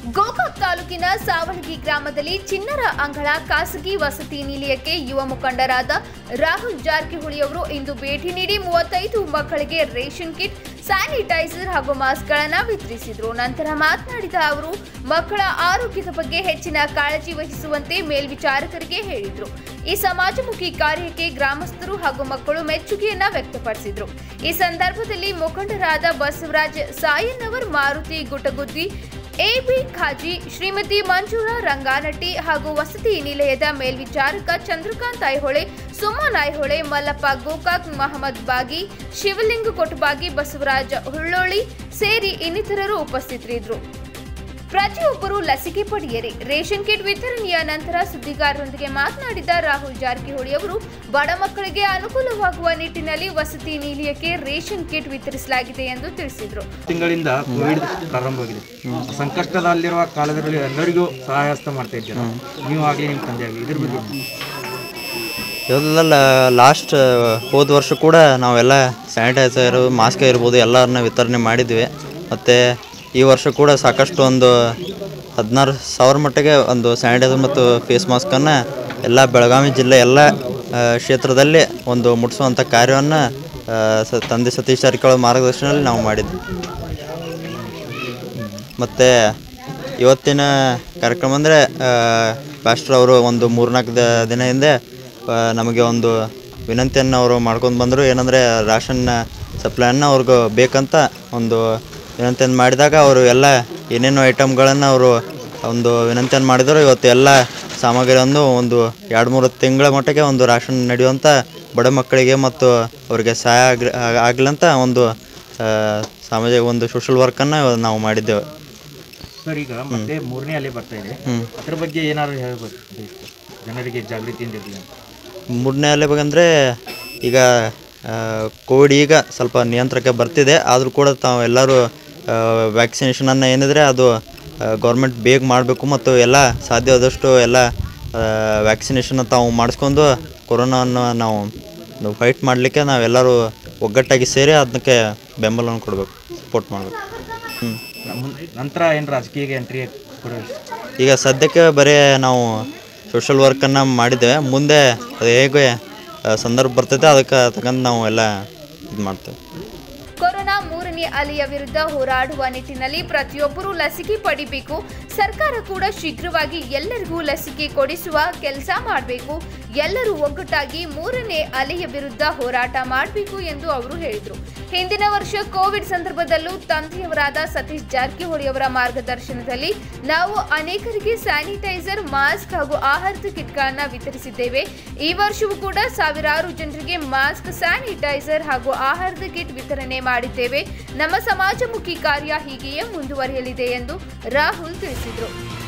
ಗೋಕಾಕ್ ತಾಲೂಕಿನ ಸಾವಳಗಿ ಗ್ರಾಮದಲ್ಲಿ ಚಿನ್ನರ ಅಂಗಳ ಖಾಸಗಿ ವಸತಿ ನಿಲಯಕ್ಕೆ ಯುವ ಮುಖಂಡರಾದ ರಾಹುಲ್ ಜಾರಕಿಹೊಳಿ ಅವರು ಇಂದು ಭೇಟಿ ನೀಡಿ ಮೂವತ್ತೈದು ಮಕ್ಕಳಿಗೆ ರೇಷನ್ ಕಿಟ್ ಸ್ಯಾನಿಟೈಸರ್ ಹಾಗೂ ಮಾಸ್ಕ್ಗಳನ್ನು ವಿತರಿಸಿದರು ನಂತರ ಮಾತನಾಡಿದ ಅವರು ಮಕ್ಕಳ ಆರೋಗ್ಯದ ಬಗ್ಗೆ ಹೆಚ್ಚಿನ ಕಾಳಜಿ ವಹಿಸುವಂತೆ ಮೇಲ್ವಿಚಾರಕರಿಗೆ ಹೇಳಿದರು ಈ ಸಮಾಜಮುಖಿ ಕಾರ್ಯಕ್ಕೆ ಗ್ರಾಮಸ್ಥರು ಹಾಗೂ ಮಕ್ಕಳು ಮೆಚ್ಚುಗೆಯನ್ನ ವ್ಯಕ್ತಪಡಿಸಿದರು ಈ ಸಂದರ್ಭದಲ್ಲಿ ಮುಖಂಡರಾದ ಬಸವರಾಜ್ ಸಾಯನ್ನವರ್ ಮಾರುತಿ ಗುಟಗುದ್ದಿ ಎಬಿ ಖಾಜಿ ಶ್ರೀಮತಿ ಮಂಜುಳಾ ರಂಗಾನಟ್ಟಿ ಹಾಗೂ ವಸತಿ ನಿಲಯದ ಮೇಲ್ವಿಚಾರಕ ಚಂದ್ರಕಾಂತ್ ಐಹೊಳೆ ಸುಮನ್ ಐಹೊಳೆ ಮಲ್ಲಪ್ಪ ಗೋಕಾಕ್ ಮಹಮ್ಮದ್ ಬಾಗಿ ಶಿವಲಿಂಗ ಕೊಟಬಾಗಿ ಬಸವರಾಜ ಹುಳ್ಳೋಳಿ ಸೇರಿ ಇನ್ನಿತರರು ಉಪಸ್ಥಿತರಿದ್ದರು ಪ್ರತಿಯೊಬ್ಬರು ಲಸಿಕೆ ಪಡೆಯಿರಿ ರೇಷನ್ ಕಿಟ್ ವಿತರಣೆಯ ನಂತರ ಸುದ್ದಿಗಾರರೊಂದಿಗೆ ಮಾತನಾಡಿದ ರಾಹುಲ್ ಜಾರಕಿಹೊಳಿ ಅವರು ಬಡ ಮಕ್ಕಳಿಗೆ ಅನುಕೂಲವಾಗುವ ನಿಟ್ಟಿನಲ್ಲಿ ವಸತಿ ನಿಲಯಕ್ಕೆ ರೇಷನ್ ಕಿಟ್ ವಿತರಿಸಲಾಗಿದೆ ಎಂದು ತಿಳಿಸಿದರು ತಿಂಗಳಿಂದ ಕೋವಿಡ್ ಪ್ರಾರಂಭವಾಗಿದೆ ಸಂಕಷ್ಟದಲ್ಲಿರುವ ಕಾಲದಲ್ಲಿ ಎಲ್ಲರಿಗೂ ಸಹಾಯ ಹಸ್ತ ಮಾಡ್ತಾ ಇದ್ದೀರಾ ನೀವು ಆಗಲಿ ನಿಮ್ಮ ತಂದೆ ಆಗಲಿ ಇದ್ರ ಬಗ್ಗೆ ಇವೆಲ್ಲ ಲಾಸ್ಟ್ ಹೋದ ವರ್ಷ ಕೂಡ ನಾವೆಲ್ಲ ಸ್ಯಾನಿಟೈಸರು ಮಾಸ್ಕ್ ಇರ್ಬೋದು ಎಲ್ಲರನ್ನ ವಿತರಣೆ ಮಾಡಿದ್ವಿ ಮತ್ತು ಈ ವರ್ಷ ಕೂಡ ಸಾಕಷ್ಟು ಒಂದು ಹದಿನಾರು ಸಾವಿರ ಮಟ್ಟಿಗೆ ಒಂದು ಸ್ಯಾನಿಟೈಸರ್ ಮತ್ತು ಫೇಸ್ ಮಾಸ್ಕನ್ನು ಎಲ್ಲ ಬೆಳಗಾವಿ ಜಿಲ್ಲೆ ಎಲ್ಲ ಆ, ಕ್ಷೇತ್ರದಲ್ಲಿ ಒಂದು ಮುಟ್ಟಿಸುವಂಥ ಕಾರ್ಯವನ್ನು ಆ, ಸ ತಂದೆ ಸತೀಶ್ ಜಾರಕಿಹೊಳಿ ಮಾರ್ಗದರ್ಶನದಲ್ಲಿ ನಾವು ಮಾಡಿದ್ವಿ ಮತ್ತು ಇವತ್ತಿನ ಕಾರ್ಯಕ್ರಮ ಅಂದರೆ ಪಾಸ್ಟರ್ ಅವರು ಒಂದು ಮೂರ್ನಾಲ್ಕು ದ ದಿನ ಹಿಂದೆ ಆ, ನಮಗೆ ಒಂದು ವಿನಂತಿಯನ್ನು ಅವರು ಮಾಡ್ಕೊಂಡು ಬಂದರು ಏನಂದರೆ ರಾಷನ್ ಸಪ್ಲೈಯನ್ನು ಅವ್ರಿಗೆ ಬೇಕಂತ ಒಂದು ವಿನಂತಿಯನ್ನು ಮಾಡಿದಾಗ ಅವರು ಎಲ್ಲ ಏನೇನು ಐಟಮ್ಗಳನ್ನು ಅವರು ಒಂದು ವಿನಂತಿಯನ್ನು ಮಾಡಿದರು ಇವತ್ತು ಎಲ್ಲ ಸಾಮಗ್ರಿಯನ್ನು ಒಂದು ಎರಡು ಮೂರು ತಿಂಗಳ ಮಟ್ಟಿಗೆ ಒಂದು ರಾಷನ್ ನಡೆಯುವಂಥ ಬಡ ಮಕ್ಕಳಿಗೆ ಮತ್ತು ಅವರಿಗೆ ಸಹಾಯ ಆಗ್ಲಿ ಆಗ್ಲಂತ ಒಂದು ಆ, ಸಾಮಾಜಿಕ ಒಂದು ಸೋಷಲ್ ವರ್ಕನ್ನು ನಾವು ಮಾಡಿದ್ದೇವೆ ಸರ್ ಈಗ ಮತ್ತೆ ಮೂರನೇ ಅಲೆ ಬರ್ತಾ ಇದೆ ಹ್ಮ್. ಅದ್ರ ಬಗ್ಗೆ ಏನಾದ್ರು ಹೇಳ್ಬೇಕು ಜನರಿಗೆ ಜಾಗೃತಿಯಿಂದ ಇರಲಿ ಅಂತ ಮೂರನೇ ಅಲೆ ಬೇಕಂದರೆ ಈಗ ಕೋವಿಡ್ ಈಗ ಸ್ವಲ್ಪ ನಿಯಂತ್ರಣಕ್ಕೆ ಬರ್ತಿದೆ ಆದರೂ ಕೂಡ ತಾವು ಎಲ್ಲರೂ ವ್ಯಾಕ್ಸಿನೇಷನನ್ನು ಏನಿದ್ರೆ ಅದು ಗೌರ್ಮೆಂಟ್ ಬೇಗ ಮಾಡಬೇಕು ಮತ್ತು ಎಲ್ಲ ಸಾಧ್ಯವಾದಷ್ಟು ಎಲ್ಲ ವ್ಯಾಕ್ಸಿನೇಷನ್ ತಾವು ಮಾಡಿಸ್ಕೊಂಡು ಕೊರೋನಾವನ್ನು ನಾವು ಫೈಟ್ ಮಾಡಲಿಕ್ಕೆ ನಾವೆಲ್ಲರೂ ಒಗ್ಗಟ್ಟಾಗಿ ಸೇರಿ ಅದಕ್ಕೆ ಬೆಂಬಲವನ್ನು ಕೊಡಬೇಕು ಸಪೋರ್ಟ್ ಮಾಡಬೇಕು ಹ್ಞೂ ಮುನ್- ನಂತರ ಏನು ರಾಜಕೀಯ ಎಂಟ್ರಿ ಕೊಡೋ ಈಗ ಸದ್ಯಕ್ಕೆ ಬರೀ ನಾವು ಸೋಷಲ್ ವರ್ಕನ್ನು ಮಾಡಿದ್ದೇವೆ ಮುಂದೆ ಅದು ಹೇಗೆ ಆ, ಸಂದರ್ಭ ಬರ್ತೈತೆ ಅದಕ್ಕೆ ತಕ್ಕಂತ ನಾವು ಎಲ್ಲ ಇದು ಮಾಡ್ತೇವೆ ಕೊರೋನಾ ಮೂರನೇ ಅಲೆಯ ವಿರುದ್ಧ ಹೋರಾಡುವ ನಿಟ್ಟಿನಲ್ಲಿ ಪ್ರತಿಯೊಬ್ಬರೂ ಲಸಿಕೆ ಪಡಿಬೇಕು ಸರ್ಕಾರ ಕೂಡ ಶೀಘ್ರವಾಗಿ ಎಲ್ಲರಿಗೂ ಲಸಿಕೆ ಕೊಡಿಸುವ ಕೆಲಸ ಮಾಡಬೇಕು ಎಲ್ಲರೂ ಒಗ್ಗಟ್ಟಾಗಿ ಮೂರನೇ ಅಲೆಯ ವಿರುದ್ಧ ಹೋರಾಟ ಮಾಡಬೇಕು ಎಂದು ಅವರು ಹೇಳಿದರು ಹಿಂದಿನ ವರ್ಷ ಕೋವಿಡ್ ಸಂದರ್ಭದಲ್ಲೂ ತಂದೆಯವರಾದ ಸತೀಶ್ ಜಾರಕಿಹೊಳಿ ಅವರ ಮಾರ್ಗದರ್ಶನದಲ್ಲಿ ನಾವು ಅನೇಕರಿಗೆ ಸ್ಯಾನಿಟೈಸರ್ ಮಾಸ್ಕ್ ಹಾಗೂ ಆಹಾರದ ಕಿಟ್ಗಳನ್ನು ವಿತರಿಸಿದ್ದೇವೆ ಈ ವರ್ಷವೂ ಕೂಡ ಸಾವಿರಾರು ಜನರಿಗೆ ಮಾಸ್ಕ್ ಸ್ಯಾನಿಟೈಸರ್ ಹಾಗೂ ಆಹಾರದ ಕಿಟ್ ವಿತರಣೆ ಮಾಡಿದ್ದೇವೆ ನಮ್ಮ ಸಮಾಜಮುಖಿ ಕಾರ್ಯ ಹೀಗೆಯೇ ಮುಂದುವರಿಯಲಿದೆ ಎಂದು ರಾಹುಲ್ ತಿಳಿಸಿದರು